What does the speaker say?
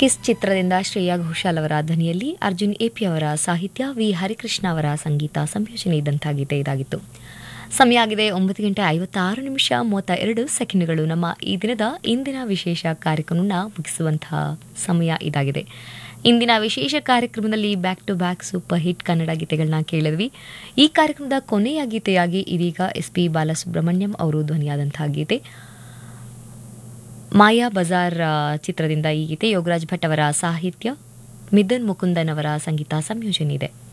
kiss ಚಿತ್ರದಿಂದ ಶ್ರೇಯಾ ಘೋಷಾಲ್ ಅವರ ಧ್ವನಿಯಲ್ಲಿ ಅರ್ಜುನ್ ಎಪಿ ಅವರ ಸಾಹಿತ್ಯ ವಿ ಹರಿಕೃಷ್ಣ ಅವರ ಸಂಗೀತ ಸಂಯೋಜನೆ ಇದ್ದಂಥ ಗೀತೆ ಇದಾಗಿತ್ತು ಸಮಯ ಆಗಿದೆ ಒಂಬತ್ತು ಗಂಟೆ ಐವತ್ತಾರು ನಿಮಿಷ ಮೂವತ್ತ ಎರಡು ಸೆಕೆಂಡ್ಗಳು ನಮ್ಮ ಈ ದಿನದ ಇಂದಿನ ವಿಶೇಷ ಕಾರ್ಯಕ್ರಮವನ್ನು ಮುಗಿಸುವಂತಹ ಸಮಯ ಇದಾಗಿದೆ ಇಂದಿನ ವಿಶೇಷ ಕಾರ್ಯಕ್ರಮದಲ್ಲಿ back to back super hit Kannada ಗೀತೆಗಳನ್ನ ಕೇಳಿದ್ವಿ ಈ ಕಾರ್ಯಕ್ರಮದ ಕೊನೆಯ ಗೀತೆಯಾಗಿ ಇದೀಗ ಎಸ್ ಪಿ ಬಾಲಸುಬ್ರಹ್ಮಣ್ಯಂ ಅವರು ಧ್ವನಿಯಾದಂತಹ ಗೀತೆ ಮಾಯಾ ಬಜಾರ್ ಆ, ಚಿತ್ರದಿಂದ ಈ ಗೀತೆ ಯೋಗರಾಜ್ ಭಟ್ ಅವರ ಸಾಹಿತ್ಯ ಮಿಥುನ್ ಮುಕುಂದನ್ ಅವರ ಸಂಗೀತ ಸಂಯೋಜನೆ ಇದೆ